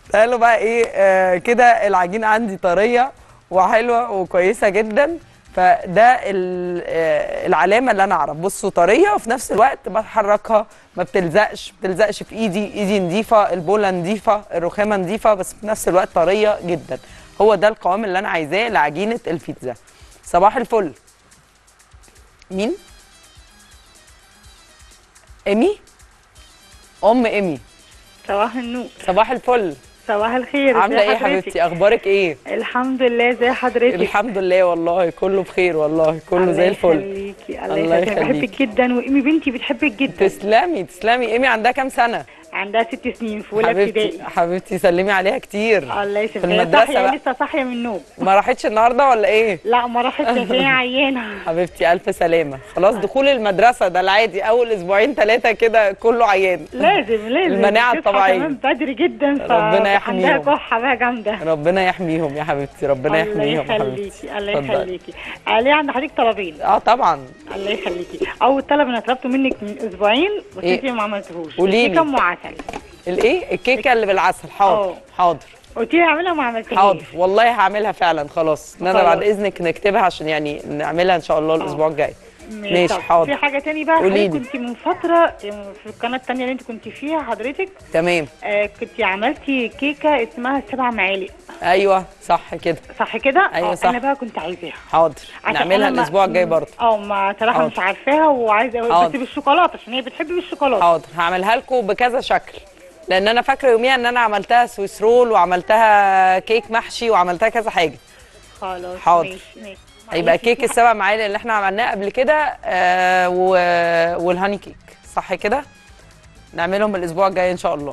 تعالوا بقى ايه آه كده العجينه عندي طريه وحلوه وكويسه جدا فده ال- آه، العلامه اللي انا اعرف بصوا طريه وفي نفس الوقت بحركها ما بتلزقش ما بتلزقش في ايدي ايدي نظيفه البوله نظيفه الرخامه نظيفه بس في نفس الوقت طريه جدا هو ده القوام اللي انا عايزاه لعجينه البيتزا صباح الفل مين ايمي ام ايمي صباح النور صباح الفل صباح الخير عامله ازي ايه يا حضرتك؟ حبيبتي اخبارك ايه الحمد لله زي حضرتك الحمد لله والله كله بخير والله كله زي الفل الله يخليكي الله الله يخليكي يخليكي. بحبك جدا وايمي بنتي بتحبك جدا تسلمي تسلمي ايمي عندها كام سنه عندها ست سنين في اولى حبيبتي ابتدائي حبيبتي سلمي عليها كتير الله في يسلمك المدرسه صاحيه بقى لسه صاحيه من النوم ما راحتش النهارده ولا ايه لا ما راحتش عشان هي عيانه حبيبتي الف سلامه خلاص دخول المدرسه ده العادي اول اسبوعين ثلاثه كده كله عيان لازم لازم المناعة تصحى الطبيعية. كمان بدري جدا ف- ربنا يحميهم. عندها كحه بقى جامده ربنا يحميهم يا حبيبتي ربنا الله يحميهم يا حبيبتي يخليكي الله اتفضلي. يخليكي عليه عند حضرتك طلبين اه طبعا الله يخليكي اول طلب انا طلبته منك من اسبوعين بس إيه؟ انت ما عملتهوش قوليلي. كم معسل الايه الكيكه اللي بالعسل حاضر اه. حاضر قلت لي اعملها ما عملتهاش حاضر والله هعملها فعلا خلاص ان انا خلاص. بعد اذنك نكتبها عشان يعني نعملها ان شاء الله الاسبوع الجاي ماشي طب حاضر في حاجه تاني بقى قوليلي. حضرتك كنت من فتره في القناه التانيه اللي انت كنت فيها حضرتك تمام آه كنت عملتي كيكه اسمها سبع معالق ايوه صح كده صح كده أيوة آه، صح. انا بقى كنت عايزاها حاضر عشان نعملها أنا ما- الاسبوع الجاي برضه اه ما صراحه حاضر. مش عارفاها وعايزه حاضر. بس بالشوكولاته عشان هي بتحب بالشوكولاته حاضر هعملها لكم بكذا شكل لان انا فاكره يوميها ان انا عملتها سويس رول وعملتها كيك محشي وعملتها كذا حاجه خلاص حاضر. ماشي ماشي هيبقى معلش، كيك السبع معالق اللي احنا عملناه قبل كده آه و... والهاني كيك صح كده نعملهم الاسبوع الجاي ان شاء الله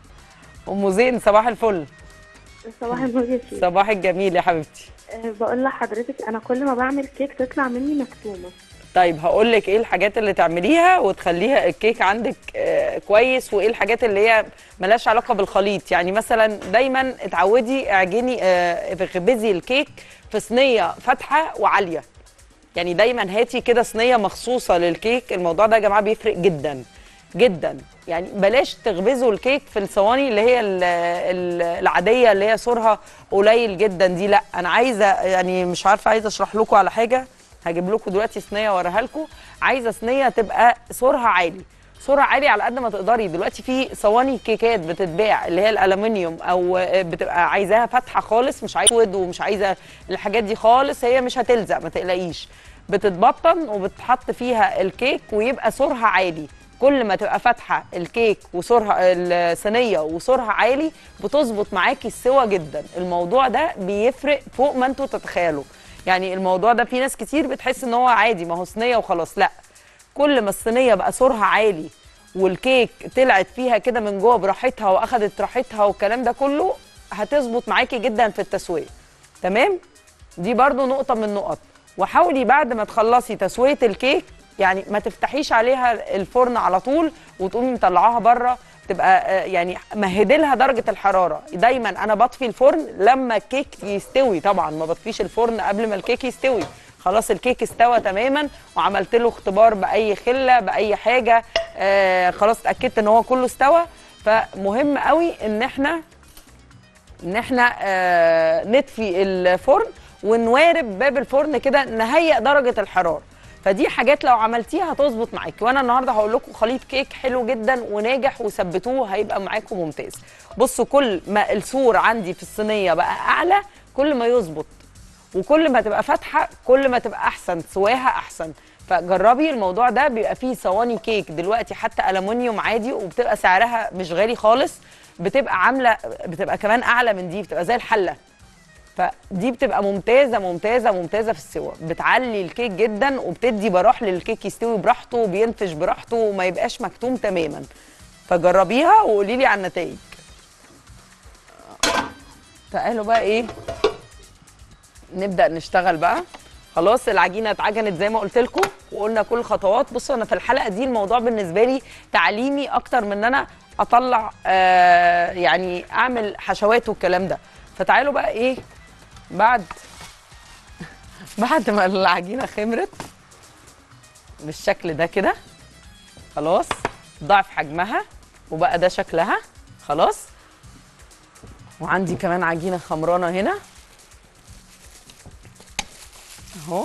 ام زين صباح الفل صباح النور يا شيخ صباح الجميل يا حبيبتي أه بقول لحضرتك انا كل ما بعمل كيك تطلع مني مكتومه طيب هقول لك ايه الحاجات اللي تعمليها وتخليها الكيك عندك آه كويس وايه الحاجات اللي هي ملهاش علاقه بالخليط يعني مثلا دايما اتعودي اعجني آه اخبزي الكيك في صينيه فاتحه وعاليه يعني دايما هاتي كده صينيه مخصوصه للكيك الموضوع ده يا جماعه بيفرق جدا جدا يعني بلاش تخبزوا الكيك في الصواني اللي هي ال- ال- العاديه اللي هي سورها قليل جدا دي لا انا عايزه يعني مش عارفه عايزه اشرح لكم على حاجه هجيب لكم دلوقتي صينيه اوريها لكم عايزه صينيه تبقى سورها عالي سورها عالي على قد ما تقدري دلوقتي في صواني كيكات بتتباع اللي هي الالومنيوم او بتبقى عايزاها فاتحه خالص مش عايزه اسود ومش عايزه الحاجات دي خالص هي مش هتلزق ما تقلقيش بتتبطن وبتحط فيها الكيك ويبقى سورها عالي كل ما تبقى فاتحه الكيك وسورها الصينيه وسورها عالي بتظبط معاكي السوا جدا الموضوع ده بيفرق فوق ما انتوا تتخيلوا يعني الموضوع ده في ناس كتير بتحس ان هو عادي ما هو صينيه وخلاص لا كل ما الصينيه بقى سورها عالي والكيك طلعت فيها كده من جوه براحتها واخدت راحتها والكلام ده كله هتظبط معاكي جدا في التسويه تمام دي برضو نقطه من النقط وحاولي بعد ما تخلصي تسويه الكيك يعني ما تفتحيش عليها الفرن على طول وتقومي مطلعاها بره تبقى آه، يعني مهدي لها درجه الحراره دايما انا بطفي الفرن لما الكيك يستوي طبعا ما بطفيش الفرن قبل ما الكيك يستوي خلاص الكيك استوى تماما وعملت له اختبار باي خله باي حاجه آه خلاص اتاكدت ان هو كله استوى فمهم قوي ان احنا ان احنا آه نطفي الفرن ونوارب باب الفرن كده نهيئ درجه الحراره فدي حاجات لو عملتيها هتظبط معاكي وانا النهارده هقول لكم خليط كيك حلو جدا وناجح وثبتوه هيبقى معاكم ممتاز بصوا كل ما السور عندي في الصينيه بقى اعلى كل ما يظبط وكل ما تبقى فاتحه كل ما تبقى احسن سواها احسن فجربي الموضوع ده بيبقى فيه صواني كيك دلوقتي حتى الومنيوم عادي وبتبقى سعرها مش غالي خالص بتبقى عامله بتبقى كمان اعلى من دي بتبقى زي الحله فدي بتبقى ممتازه ممتازه ممتازه في السوا بتعلي الكيك جدا وبتدي براح للكيك يستوي براحته وبينفش براحته وما يبقاش مكتوم تماما فجربيها وقولي لي على النتائج تعالوا بقى ايه نبدا نشتغل بقى خلاص العجينه اتعجنت زي ما قلت لكم وقلنا كل الخطوات بصوا انا في الحلقه دي الموضوع بالنسبه لي تعليمي اكتر من ان انا اطلع آه يعني اعمل حشوات والكلام ده فتعالوا بقى ايه بعد بعد ما العجينه خمرت بالشكل ده كده خلاص ضعف حجمها وبقى ده شكلها خلاص وعندي كمان عجينه خمرانه هنا اهو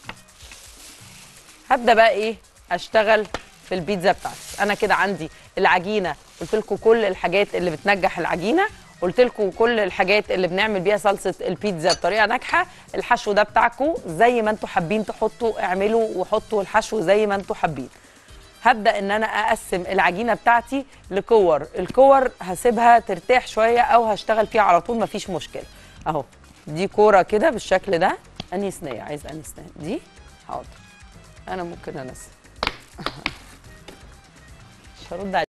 هبدا بقى ايه اشتغل في البيتزا بتاعتي انا كده عندي العجينه قلت لكم كل الحاجات اللي بتنجح العجينه قلت لكم كل الحاجات اللي بنعمل بيها صلصه البيتزا بطريقه ناجحه الحشو ده بتاعكم زي ما انتم حابين تحطوا اعملوا وحطوا الحشو زي ما انتم حابين هبدا ان انا اقسم العجينه بتاعتي لكور الكور هسيبها ترتاح شويه او هشتغل فيها على طول مفيش مشكله اهو دي كوره كده بالشكل ده انهي صينيه عايز انهي صينيه دي حاضر انا ممكن انزل مش هرد عليك